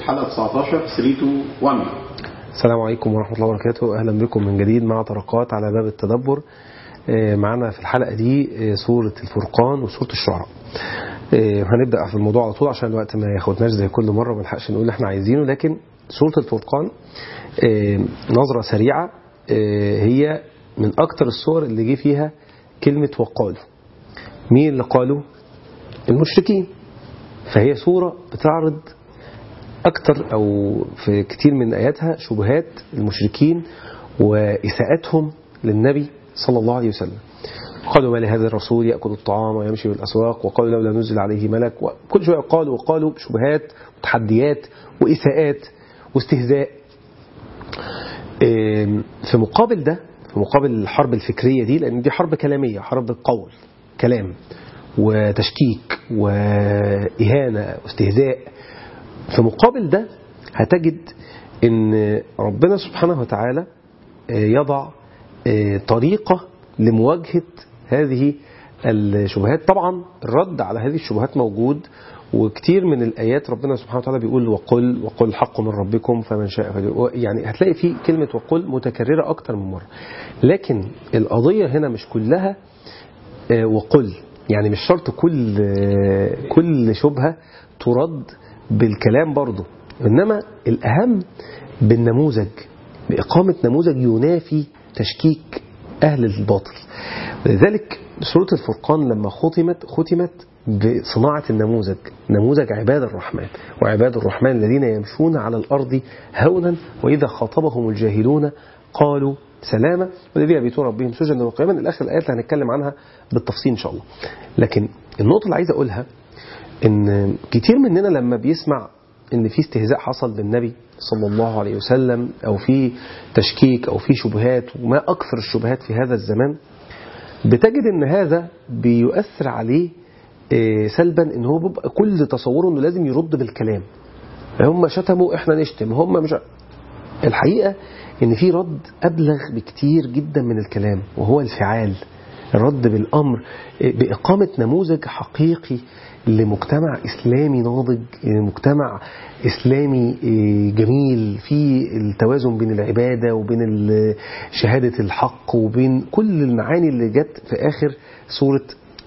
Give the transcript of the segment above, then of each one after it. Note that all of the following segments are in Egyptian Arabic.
حلقة 19 3 2 1 السلام عليكم ورحمة الله وبركاته أهلا بكم من جديد مع طرقات على باب التدبر آه، معنا في الحلقة دي آه، سورة الفرقان وسورة الشعراء آه، هنبدأ في الموضوع على طول عشان الوقت ما ياخدناش زي كل مرة ما نلحقش نقول اللي احنا عايزينه لكن سورة الفرقان نظرة سريعة هي من أكتر الصور اللي جه فيها كلمة وقالوا مين اللي قالوا المشركين فهي سورة بتعرض أكتر أو في كتير من آياتها شبهات المشركين وإساءتهم للنبي صلى الله عليه وسلم قالوا ما لهذا الرسول يأكل الطعام ويمشي بالأسواق وقالوا لولا نزل عليه ملك وكل شوية قالوا وقالوا شبهات وتحديات وإساءات واستهزاء في مقابل ده في مقابل الحرب الفكرية دي لأن دي حرب كلامية حرب قول كلام وتشكيك وإهانة واستهزاء في مقابل ده هتجد ان ربنا سبحانه وتعالى يضع طريقة لمواجهة هذه الشبهات طبعا الرد على هذه الشبهات موجود وكتير من الآيات ربنا سبحانه وتعالى بيقول وقل وقل الحق من ربكم فمن شاء فليؤمن يعني هتلاقي في كلمة وقل متكررة أكتر من مرة لكن القضية هنا مش كلها وقل يعني مش شرط كل كل شبهة ترد بالكلام برضه إنما الأهم بالنموذج بإقامة نموذج ينافي تشكيك أهل الباطل لذلك سورة الفرقان لما ختمت ختمت بصناعة النموذج نموذج عباد الرحمن وعباد الرحمن الذين يمشون على الأرض هونا وإذا خاطبهم الجاهلون قالوا سلامة والذين يبيتون ربهم سجدا وقياما الآخر الآيات اللي هنتكلم عنها بالتفصيل إن شاء الله لكن النقطة اللي عايز أقولها ان كتير مننا لما بيسمع ان في استهزاء حصل بالنبي صلى الله عليه وسلم او في تشكيك او في شبهات وما اكثر الشبهات في هذا الزمان بتجد ان هذا بيؤثر عليه سلبا ان هو بيبقى كل تصوره انه لازم يرد بالكلام هم شتموا احنا نشتم هم مش الحقيقة ان في رد ابلغ بكتير جدا من الكلام وهو الفعال الرد بالامر باقامة نموذج حقيقي لمجتمع إسلامي ناضج مجتمع إسلامي جميل في التوازن بين العبادة وبين شهادة الحق وبين كل المعاني اللي جت في آخر سورة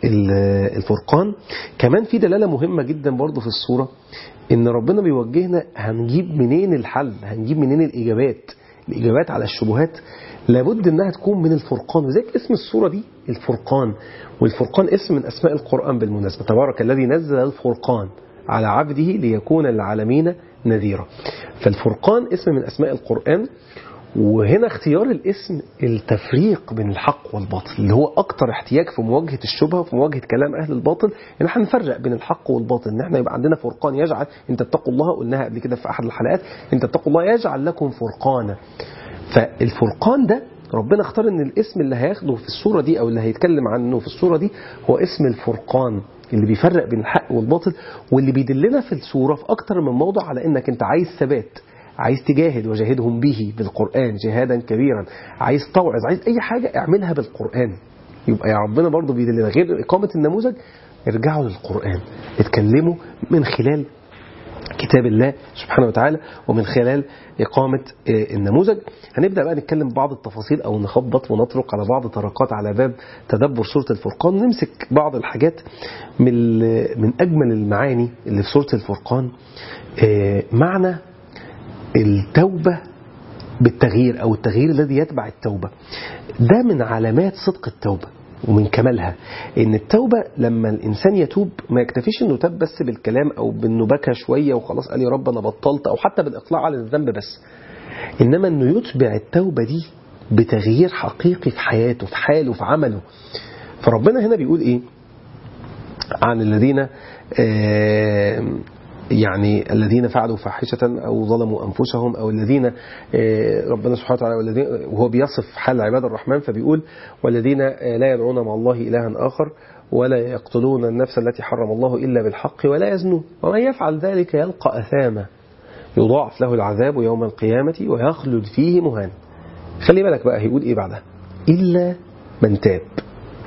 الفرقان كمان في دلالة مهمة جدا برضو في السورة إن ربنا بيوجهنا هنجيب منين الحل هنجيب منين الإجابات الإجابات على الشبهات لابد انها تكون من الفرقان وذلك اسم السورة دي الفرقان والفرقان اسم من اسماء القرآن بالمناسبة تبارك الذي نزل الفرقان على عبده ليكون للعالمين نذيرا فالفرقان اسم من اسماء القرآن وهنا اختيار الاسم التفريق بين الحق والباطل اللي هو اكتر احتياج في مواجهة الشبهة وفي مواجهة كلام اهل الباطل ان احنا نفرق بين الحق والباطل ان احنا يبقى عندنا فرقان يجعل ان تتقوا الله قلناها قبل كده في احد الحلقات ان تتقوا الله يجعل لكم فرقانا فالفرقان ده ربنا اختار ان الاسم اللي هياخده في الصورة دي او اللي هيتكلم عنه في الصورة دي هو اسم الفرقان اللي بيفرق بين الحق والباطل واللي بيدلنا في الصورة في اكتر من موضع على انك انت عايز ثبات عايز تجاهد وجاهدهم به بالقرآن جهادا كبيرا عايز توعظ عايز اي حاجة اعملها بالقرآن يبقى يا ربنا برضو بيدلنا غير اقامة النموذج ارجعوا للقرآن اتكلموا من خلال كتاب الله سبحانه وتعالى ومن خلال إقامة النموذج هنبدأ بقى نتكلم بعض التفاصيل أو نخبط ونطرق على بعض طرقات على باب تدبر سورة الفرقان نمسك بعض الحاجات من من أجمل المعاني اللي في سورة الفرقان معنى التوبة بالتغيير أو التغيير الذي يتبع التوبة ده من علامات صدق التوبة ومن كمالها ان التوبة لما الانسان يتوب ما يكتفيش انه تاب بس بالكلام او بانه بكى شوية وخلاص قال يا رب انا بطلت او حتى بالاقلاع على الذنب بس انما انه يتبع التوبة دي بتغيير حقيقي في حياته في حاله في عمله فربنا هنا بيقول ايه عن الذين يعني الذين فعلوا فاحشة أو ظلموا أنفسهم أو الذين ربنا سبحانه وتعالى والذين وهو بيصف حال عباد الرحمن فبيقول والذين لا يدعون مع الله إلها آخر ولا يقتلون النفس التي حرم الله إلا بالحق ولا يزنون ومن يفعل ذلك يلقى أثاما يضاعف له العذاب يوم القيامة ويخلد فيه مهانا خلي بالك بقى هيقول إيه بعدها إلا من تاب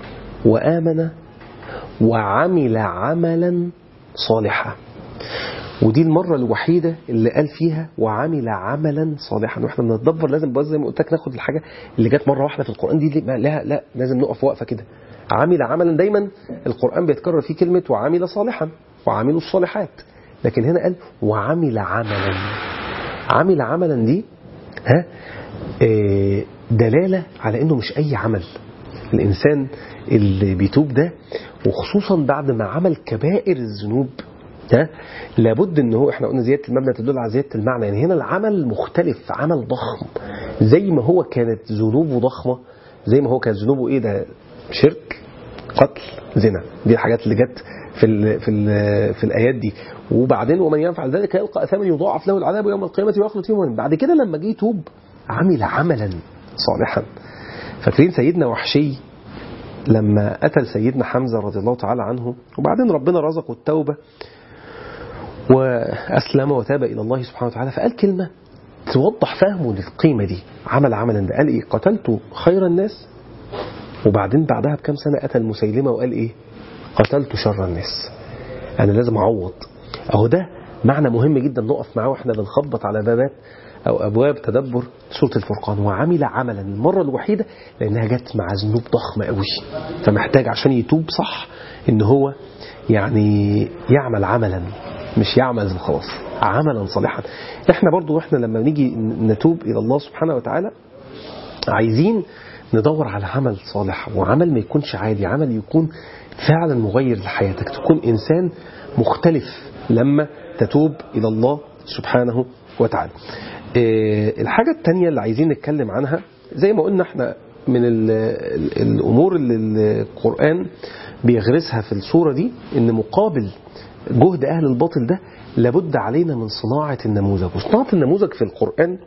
وآمن وعمل عملا صالحا ودي المرة الوحيدة اللي قال فيها وعمل عملا صالحا واحنا بنتدبر لازم بس زي ما قلت لك ناخد الحاجة اللي جت مرة واحدة في القرآن دي لا لا, لا لازم نقف وقفة كده عمل عملا دايما القرآن بيتكرر فيه كلمة وعمل صالحا وعملوا الصالحات لكن هنا قال وعمل عملا عمل عملا دي ها آه، دلالة على انه مش اي عمل الانسان اللي بيتوب ده وخصوصا بعد ما عمل كبائر الذنوب ها لابد ان هو احنا قلنا زياده المبنى تدل على زياده المعنى يعني هنا العمل مختلف عمل ضخم زي ما هو كانت ذنوبه ضخمه زي ما هو كانت ذنوبه ايه ده شرك قتل زنا دي الحاجات اللي جت في ال في ال في الايات دي وبعدين ومن يفعل ذلك يلقى اثاما يضاعف له العذاب يوم القيامه ويخلد فيه مهانا. بعد كده لما جه يتوب عمل عملا صالحا فاكرين سيدنا وحشي لما قتل سيدنا حمزه رضي الله تعالى عنه وبعدين ربنا رزقه التوبه وأسلم وتاب إلى الله سبحانه وتعالى فقال كلمة توضح فهمه للقيمة دي عمل عملا ده قال إيه قتلت خير الناس وبعدين بعدها بكم سنة قتل مسيلمة وقال إيه قتلت شر الناس أنا لازم أعوض أهو ده معنى مهم جدا نقف معاه واحنا بنخبط على بابات أو أبواب تدبر سورة الفرقان وعمل عملا المرة الوحيدة لأنها جت مع ذنوب ضخمة قوي فمحتاج عشان يتوب صح إن هو يعني يعمل عملا مش يعمل خلاص عملا صالحا احنا برضو احنا لما نيجي نتوب الى الله سبحانه وتعالى عايزين ندور على عمل صالح وعمل ما يكونش عادي عمل يكون فعلا مغير لحياتك تكون انسان مختلف لما تتوب الى الله سبحانه وتعالى اه الحاجة التانية اللي عايزين نتكلم عنها زي ما قلنا احنا من ال ال الامور اللي القرآن بيغرسها في الصورة دي ان مقابل جهد أهل الباطل ده لابد علينا من صناعة النموذج وصناعة النموذج في القرآن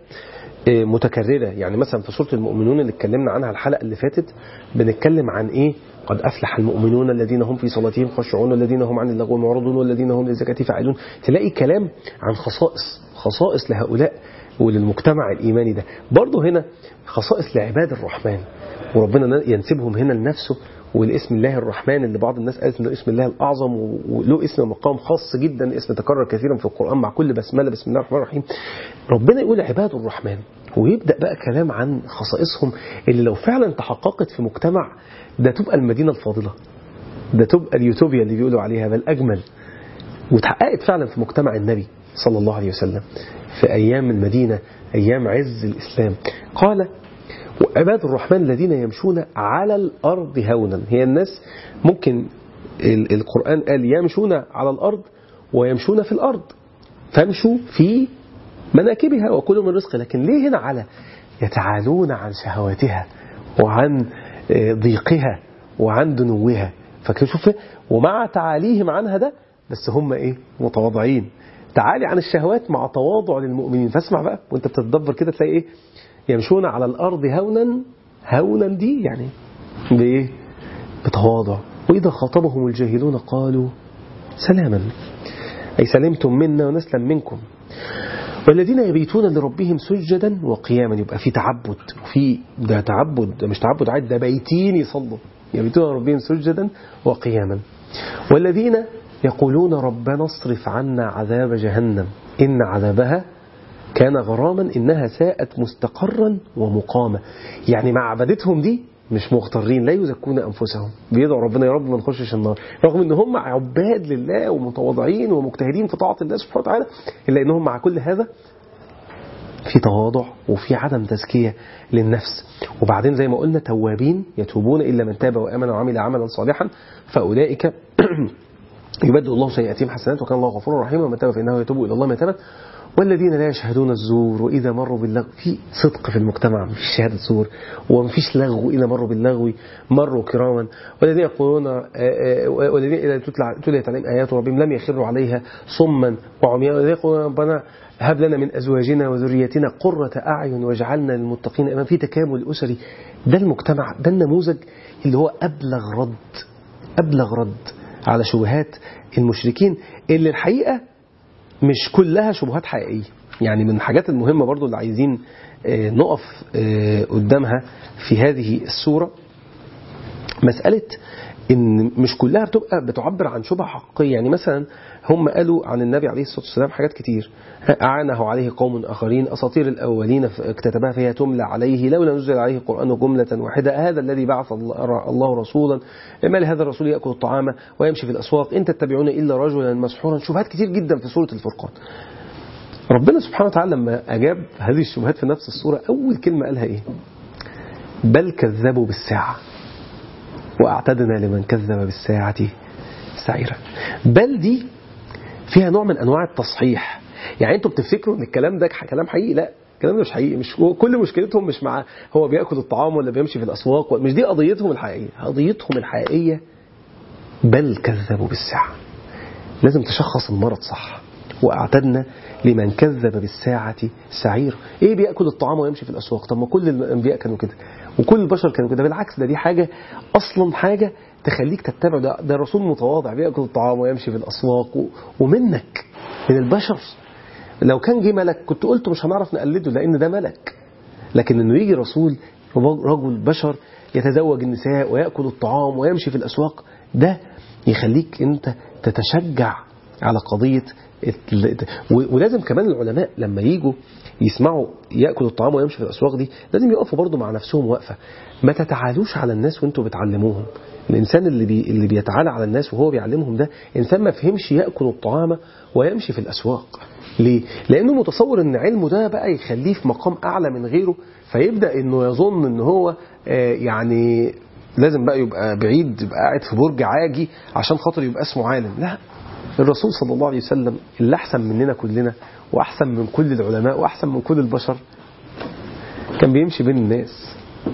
متكررة يعني مثلا في سورة المؤمنون اللي اتكلمنا عنها الحلقة اللي فاتت بنتكلم عن ايه قد أفلح المؤمنون الذين هم في صلاتهم خشعون والذين هم عن اللغو معرضون والذين هم للزكاة فاعلون تلاقي كلام عن خصائص خصائص لهؤلاء وللمجتمع الإيماني ده برضه هنا خصائص لعباد الرحمن وربنا ينسبهم هنا لنفسه والاسم الله الرحمن اللي بعض الناس قالت انه اسم الله الاعظم وله اسم مقام خاص جدا اسم تكرر كثيرا في القران مع كل بسمله بسم الله الرحمن الرحيم ربنا يقول عباد الرحمن ويبدا بقى كلام عن خصائصهم اللي لو فعلا تحققت في مجتمع ده تبقى المدينه الفاضله ده تبقى اليوتوبيا اللي بيقولوا عليها بل اجمل وتحققت فعلا في مجتمع النبي صلى الله عليه وسلم في ايام المدينه ايام عز الاسلام قال وعباد الرحمن الذين يمشون على الأرض هونا هي الناس ممكن القرآن قال يمشون على الأرض ويمشون في الأرض فامشوا في مناكبها وكلوا من رزق لكن ليه هنا على يتعالون عن شهواتها وعن ضيقها وعن دنوها فكشوف ومع تعاليهم عنها ده بس هم ايه متواضعين تعالي عن الشهوات مع تواضع للمؤمنين فاسمع بقى وانت بتتدبر كده تلاقي ايه يمشون على الأرض هونا هونا دي يعني بإيه بتواضع وإذا خاطبهم الجاهلون قالوا سلاما أي سلمتم منا ونسلم منكم والذين يبيتون لربهم سجدا وقياما يبقى في تعبد وفي ده تعبد ده مش تعبد عادي ده بيتين يصلوا يبيتون لربهم سجدا وقياما والذين يقولون ربنا اصرف عنا عذاب جهنم إن عذابها كان غراما إنها ساءت مستقرا ومقاما يعني مع عبادتهم دي مش مغترين لا يزكون أنفسهم بيدعوا ربنا يا رب ما نخشش النار رغم إن هم عباد لله ومتواضعين ومجتهدين في طاعة الله سبحانه وتعالى إلا إنهم مع كل هذا في تواضع وفي عدم تزكية للنفس وبعدين زي ما قلنا توابين يتوبون إلا من تاب وآمن وعمل عملا صالحا فأولئك يبدل الله سيئاتهم حسنات وكان الله غفورا رحيما ومن تاب فإنه يتوب إلى الله متابا والذين لا يشهدون الزور وإذا مروا باللغو في صدق في المجتمع مفيش شهادة زور ومفيش لغو إذا مروا باللغو مروا كراما والذين يقولون والذين إذا تليت عليهم آيات ربهم لم يخروا عليها صما وعميانا والذين يقولون ربنا هب لنا من أزواجنا وذريتنا قرة أعين واجعلنا للمتقين أمام في تكامل أسري ده المجتمع ده النموذج اللي هو أبلغ رد أبلغ رد على شبهات المشركين اللي الحقيقة مش كلها شبهات حقيقية يعني من الحاجات المهمة برضو اللي عايزين نقف قدامها في هذه السورة مسألة ان مش كلها بتبقى بتعبر عن شبهه حقيقيه يعني مثلا هم قالوا عن النبي عليه الصلاه والسلام حاجات كتير اعانه عليه قوم اخرين اساطير الاولين اكتتبها فهي تملى عليه لولا نزل عليه القران جمله واحده هذا الذي بعث الله رسولا ما لهذا الرسول ياكل الطعام ويمشي في الاسواق ان تتبعون الا رجلا مسحورا شبهات كتير جدا في سوره الفرقان ربنا سبحانه وتعالى لما اجاب هذه الشبهات في نفس السوره اول كلمه قالها ايه بل كذبوا بالساعه واعتدنا لمن كذب بالساعة سعيرا بل دي فيها نوع من أنواع التصحيح يعني أنتوا بتفتكروا أن الكلام ده كلام حقيقي لا الكلام ده مش حقيقي مش كل مشكلتهم مش مع هو بياكل الطعام ولا بيمشي في الأسواق مش دي قضيتهم الحقيقية قضيتهم الحقيقية بل كذبوا بالساعة لازم تشخص المرض صح واعتدنا لمن كذب بالساعة سعير ايه بيأكل الطعام ويمشي في الأسواق طب ما كل الأنبياء كانوا كده وكل البشر كانوا كده بالعكس ده دي حاجة أصلا حاجة تخليك تتبع ده, ده رسول متواضع بيأكل الطعام ويمشي في الأسواق و... ومنك من البشر لو كان جه ملك كنت قلت مش هنعرف نقلده لأن ده ملك لكن إنه يجي رسول رجل بشر يتزوج النساء ويأكل الطعام ويمشي في الأسواق ده يخليك أنت تتشجع على قضية ولازم كمان العلماء لما يجوا يسمعوا ياكل الطعام ويمشي في الاسواق دي لازم يقفوا برضه مع نفسهم وقفه ما تتعالوش على الناس وانتوا بتعلموهم الانسان اللي بي اللي بيتعالى على الناس وهو بيعلمهم ده انسان ما فهمش ياكل الطعام ويمشي في الاسواق ليه لانه متصور ان علمه ده بقى يخليه في مقام اعلى من غيره فيبدا انه يظن ان هو آه يعني لازم بقى يبقى بعيد يبقى قاعد في برج عاجي عشان خاطر يبقى اسمه عالم لا الرسول صلى الله عليه وسلم اللي أحسن مننا كلنا وأحسن من كل العلماء وأحسن من كل البشر كان بيمشي بين الناس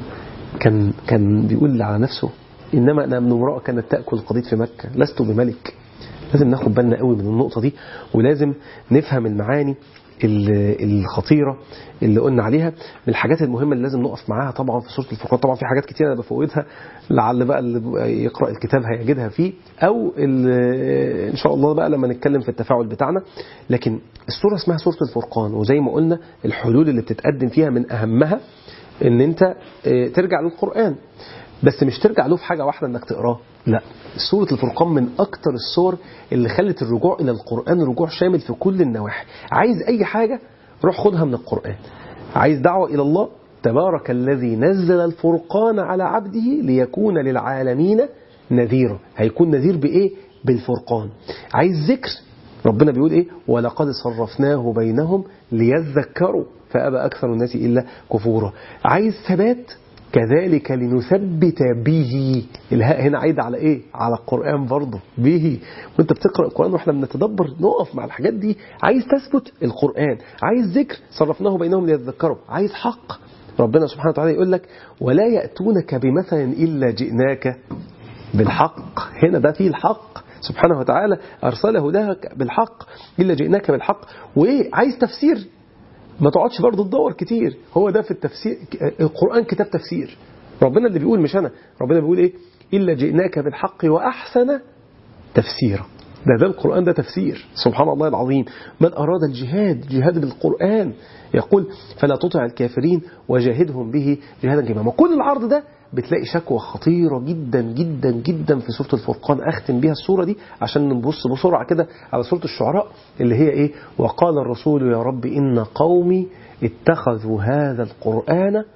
كان كان بيقول على نفسه إنما أنا من امرأة كانت تأكل قضيت في مكة لست بملك لازم ناخد بالنا قوي من النقطة دي ولازم نفهم المعاني الخطيرة اللي قلنا عليها من الحاجات المهمة اللي لازم نقف معاها طبعا في سورة الفرقان طبعا في حاجات كتير أنا بفوتها لعل بقى اللي يقرأ الكتاب هيجدها فيه أو إن شاء الله بقى لما نتكلم في التفاعل بتاعنا لكن السورة اسمها سورة الفرقان وزي ما قلنا الحلول اللي بتتقدم فيها من أهمها إن أنت ترجع للقرآن بس مش ترجع له في حاجة واحدة انك تقراه لا سورة الفرقان من اكتر الصور اللي خلت الرجوع الى القرآن رجوع شامل في كل النواحي عايز اي حاجة روح خدها من القرآن عايز دعوة الى الله تبارك الذي نزل الفرقان على عبده ليكون للعالمين نذيرا هيكون نذير بايه بالفرقان عايز ذكر ربنا بيقول ايه ولقد صرفناه بينهم ليذكروا فأبى أكثر الناس إلا كفورا عايز ثبات كذلك لنثبت به الهاء هنا عايدة على ايه على القرآن برضه به وانت بتقرأ القرآن واحنا بنتدبر نقف مع الحاجات دي عايز تثبت القرآن عايز ذكر صرفناه بينهم ليذكروا عايز حق ربنا سبحانه وتعالى يقول لك ولا يأتونك بمثل إلا جئناك بالحق هنا ده فيه الحق سبحانه وتعالى أرسله لك بالحق إلا جئناك بالحق وإيه عايز تفسير ما تقعدش برضه تدور كتير هو ده في التفسير القرآن كتاب تفسير ربنا اللي بيقول مش أنا ربنا بيقول إيه إلا جئناك بالحق وأحسن تفسيرا ده ده القرآن ده تفسير سبحان الله العظيم من أراد الجهاد جهاد بالقرآن يقول فلا تطع الكافرين وجاهدهم به جهادا كماما كل العرض ده بتلاقي شكوى خطيرة جدا جدا جدا في سورة الفرقان أختم بيها السورة دي عشان نبص بسرعة كده على سورة الشعراء اللي هي إيه وقال الرسول يا رب إن قومي اتخذوا هذا القرآن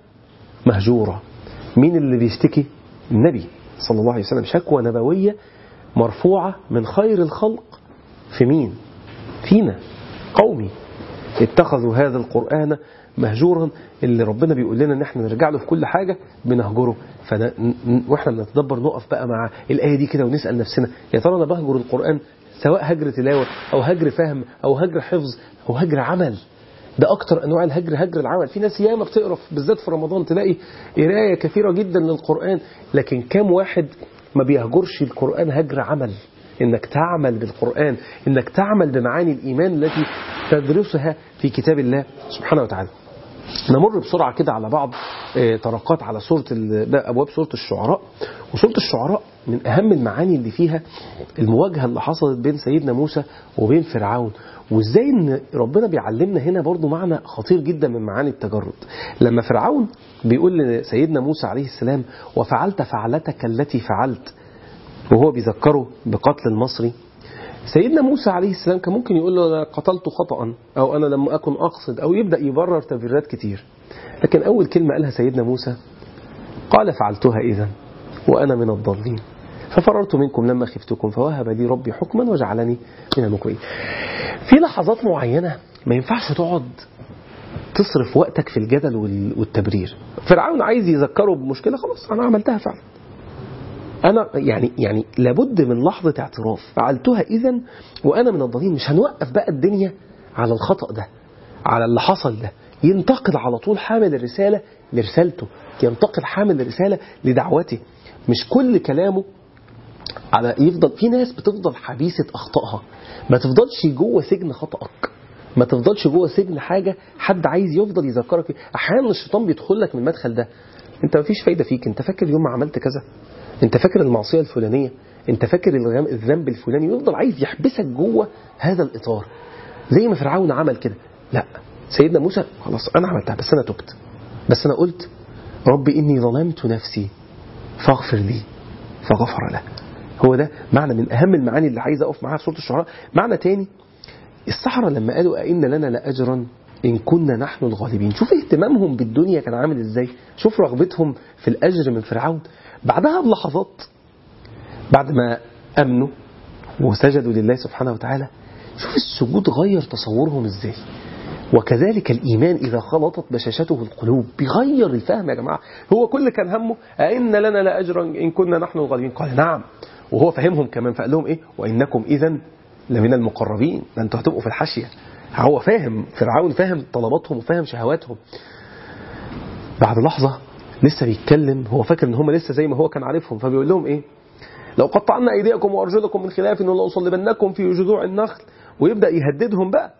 مهجورا مين اللي بيشتكي النبي صلى الله عليه وسلم شكوى نبوية مرفوعة من خير الخلق في مين فينا قومي اتخذوا هذا القرآن مهجورا اللي ربنا بيقول لنا ان احنا نرجع له في كل حاجة بنهجره فده واحنا بنتدبر نقف بقى مع الآية دي كده ونسأل نفسنا يا ترى انا بهجر القرآن سواء هجر تلاوة او هجر فهم او هجر حفظ او هجر عمل ده اكتر انواع الهجر هجر العمل في ناس ياما بتقرا بالذات في رمضان تلاقي قرايه كثيره جدا للقران لكن كام واحد ما بيهجرش القران هجر عمل انك تعمل بالقران انك تعمل بمعاني الايمان التي تدرسها في كتاب الله سبحانه وتعالى نمر بسرعة كده على بعض طرقات على سورة أبواب سورة الشعراء وسورة الشعراء من أهم المعاني اللي فيها المواجهة اللي حصلت بين سيدنا موسى وبين فرعون وإزاي إن ربنا بيعلمنا هنا برضو معنى خطير جدا من معاني التجرد لما فرعون بيقول لسيدنا موسى عليه السلام وفعلت فعلتك التي فعلت وهو بيذكره بقتل المصري سيدنا موسى عليه السلام كان ممكن يقول له أنا قتلت خطأ أو أنا لم أكن أقصد أو يبدأ يبرر تبريرات كتير لكن أول كلمة قالها سيدنا موسى قال فعلتها إذا وأنا من الضالين ففررت منكم لما خفتكم فوهب لي ربي حكما وجعلني من المكرمين في لحظات معينة ما ينفعش تقعد تصرف وقتك في الجدل والتبرير فرعون عايز يذكره بمشكلة خلاص أنا عملتها فعلا أنا يعني يعني لابد من لحظة اعتراف فعلتها إذا وأنا من الضالين مش هنوقف بقى الدنيا على الخطأ ده على اللي حصل ده ينتقل على طول حامل الرسالة لرسالته ينتقل حامل الرسالة لدعوته مش كل كلامه على يفضل في ناس بتفضل حبيسة أخطائها ما تفضلش جوه سجن خطأك ما تفضلش جوه سجن حاجة حد عايز يفضل يذكرك فيه أحيانا الشيطان بيدخل لك من المدخل ده أنت ما فيش فايدة فيك أنت فاكر يوم ما عملت كذا أنت فاكر المعصية الفلانية أنت فاكر الذنب الفلاني يفضل عايز يحبسك جوه هذا الإطار زي ما فرعون عمل كده لا سيدنا موسى خلاص أنا عملتها بس أنا تبت بس أنا قلت رب إني ظلمت نفسي فاغفر لي فغفر له هو ده معنى من أهم المعاني اللي عايز أقف معاها في سورة الشعراء معنى تاني السحرة لما قالوا أئن لنا لأجرا إن كنا نحن الغالبين شوف اهتمامهم بالدنيا كان عامل إزاي شوف رغبتهم في الأجر من فرعون بعدها بلحظات بعد ما أمنوا وسجدوا لله سبحانه وتعالى شوف السجود غير تصورهم إزاي وكذلك الإيمان إذا خلطت بشاشته القلوب بيغير الفهم يا جماعة هو كل كان همه أئن لنا لأجرا إن كنا نحن الغالبين قال نعم وهو فهمهم كمان فقال لهم إيه وإنكم إذا لمن المقربين ده أنتوا هتبقوا في الحاشية هو فاهم فرعون فاهم طلباتهم وفاهم شهواتهم بعد لحظة لسه بيتكلم هو فاكر ان هم لسه زي ما هو كان عارفهم فبيقول لهم ايه لو قطعنا ايديكم وارجلكم من خلاف ولأصلبنكم في جذوع النخل ويبدا يهددهم بقى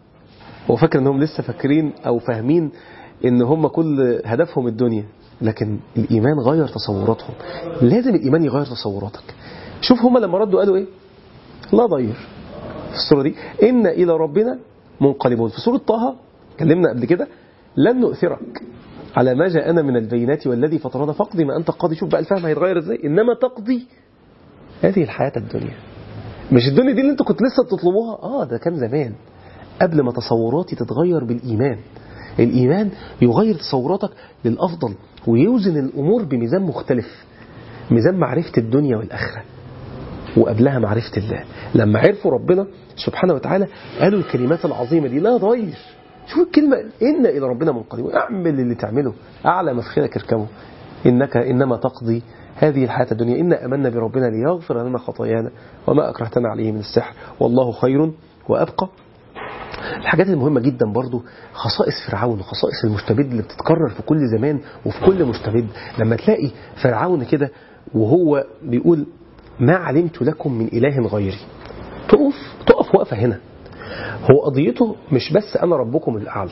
هو فاكر انهم لسه فاكرين او فاهمين ان هم كل هدفهم الدنيا لكن الايمان غير تصوراتهم لازم الايمان يغير تصوراتك شوف هم لما ردوا قالوا ايه لا ضير في الصورة دي إن إلى ربنا منقلبون في سورة طه كلمنا قبل كده لن نؤثرك على ما جاءنا من البينات والذي فطرنا فاقضي ما أنت قاضي شوف بقى الفهم هيتغير إزاي إنما تقضي هذه الحياة الدنيا مش الدنيا دي اللي انتوا كنت لسه بتطلبوها اه ده كان زمان قبل ما تصوراتي تتغير بالإيمان الإيمان يغير تصوراتك للأفضل ويوزن الأمور بميزان مختلف ميزان معرفة الدنيا والآخرة وقبلها معرفة الله لما عرفوا ربنا سبحانه وتعالى قالوا الكلمات العظيمة دي لا ضير شوف الكلمة إن إلى ربنا منقلب اعمل اللي تعمله أعلى ما في خيرك اركبه إنك إنما تقضي هذه الحياة الدنيا إن أمنا بربنا ليغفر لنا خطايانا وما أكرهتنا عليه من السحر والله خير وأبقى الحاجات المهمة جدا برضو خصائص فرعون وخصائص المستبد اللي بتتكرر في كل زمان وفي كل مستبد لما تلاقي فرعون كده وهو بيقول ما علمت لكم من إله غيري تقف تقف وقفة هنا هو قضيته مش بس أنا ربكم الأعلى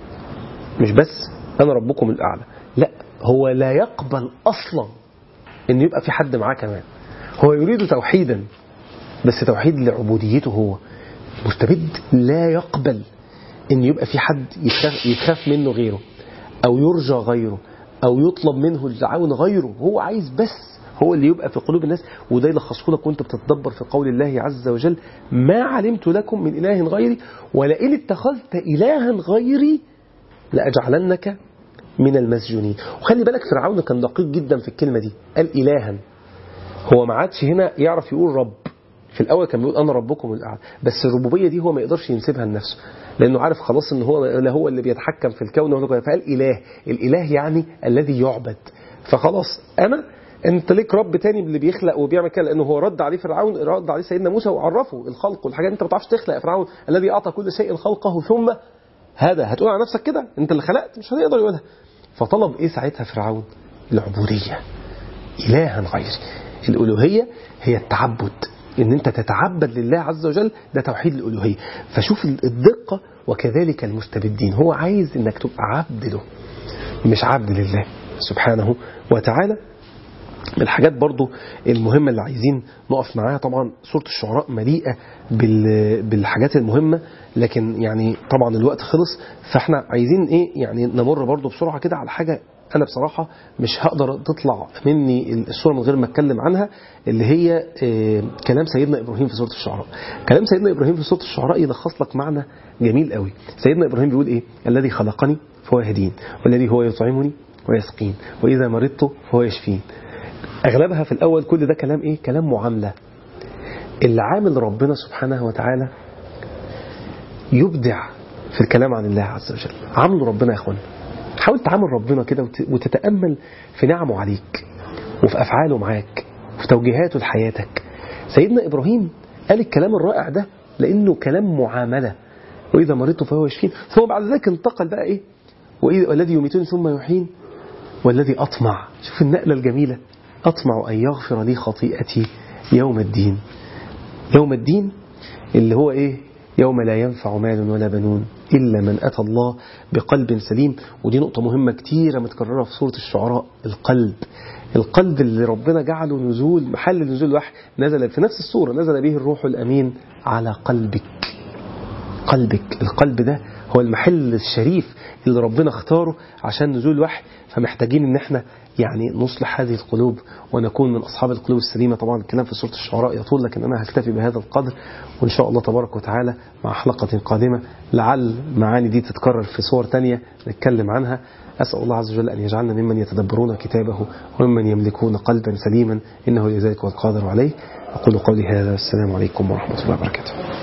مش بس أنا ربكم الأعلى لا هو لا يقبل أصلا أن يبقى في حد معاه كمان هو يريد توحيدا بس توحيد لعبوديته هو مستبد لا يقبل أن يبقى في حد يخاف, يخاف منه غيره أو يرجى غيره أو يطلب منه التعاون غيره هو عايز بس هو اللي يبقى في قلوب الناس وده يلخصه لك وانت بتتدبر في قول الله عز وجل ما علمت لكم من إله غيري ولئن اتخذت إلها غيري لأجعلنك من المسجونين وخلي بالك فرعون كان دقيق جدا في الكلمة دي قال إلها هو ما عادش هنا يعرف يقول رب في الأول كان بيقول أنا ربكم الأعلى بس الربوبية دي هو ما يقدرش ينسبها لنفسه لأنه عارف خلاص إن هو لا هو اللي بيتحكم في الكون ولا فقال إله الإله يعني الذي يعبد فخلاص أنا انت ليك رب تاني اللي بيخلق وبيعمل كده لانه هو رد عليه فرعون رد عليه سيدنا موسى وعرفه الخلق والحاجات انت ما بتعرفش تخلق يا فرعون الذي اعطى كل شيء خلقه ثم هذا هتقول على نفسك كده انت اللي خلقت مش هتقدر يقولها فطلب ايه ساعتها فرعون العبوديه الها غيري الالوهيه هي التعبد ان انت تتعبد لله عز وجل ده توحيد الالوهيه فشوف الدقه وكذلك المستبدين هو عايز انك تبقى عبد له مش عبد لله سبحانه وتعالى من الحاجات برضو المهمة اللي عايزين نقف معاها طبعا سورة الشعراء مليئة بالحاجات المهمة لكن يعني طبعا الوقت خلص فاحنا عايزين ايه يعني نمر برضو بسرعة كده على حاجة أنا بصراحة مش هقدر تطلع مني الصورة من غير ما أتكلم عنها اللي هي آه، كلام سيدنا إبراهيم في سورة الشعراء كلام سيدنا إبراهيم في سورة الشعراء يلخص لك معنى جميل قوي سيدنا إبراهيم بيقول إيه الذي خلقني فهو يهدين والذي هو يطعمني ويسقين وإذا مرضت فهو يشفين أغلبها في الأول كل ده كلام إيه كلام معاملة اللي عامل ربنا سبحانه وتعالى يبدع في الكلام عن الله عز وجل عامله ربنا يا اخوانا حاول تعامل ربنا كده وت- وتتأمل في نعمه عليك وفي أفعاله معاك وفي توجيهاته لحياتك سيدنا إبراهيم قال الكلام الرائع ده لأنه كلام معاملة وإذا مرضت فهو يشفين ثم بعد ذلك انتقل بقى إيه وإذا والذي يميتني ثم يحيين والذي أطمع شوف النقلة الجميلة أطمع أن يغفر لي خطيئتي يوم الدين يوم الدين اللي هو إيه يوم لا ينفع مال ولا بنون إلا من أتى الله بقلب سليم ودي نقطة مهمة كتيرة متكررة في سورة الشعراء القلب القلب اللي ربنا جعله نزول محل نزول الوحي نزل في نفس السورة نزل به الروح الأمين على قلبك قلبك القلب ده هو المحل الشريف اللي ربنا اختاره عشان نزول الوحي فمحتاجين ان احنا يعني نصلح هذه القلوب ونكون من اصحاب القلوب السليمه طبعا الكلام في سوره الشعراء يطول لكن انا هكتفي بهذا القدر وان شاء الله تبارك وتعالى مع حلقه قادمه لعل معاني دي تتكرر في صور تانية نتكلم عنها اسال الله عز وجل ان يجعلنا ممن يتدبرون كتابه وممن يملكون قلبا سليما انه لذلك والقادر عليه اقول قولي هذا السلام عليكم ورحمه الله وبركاته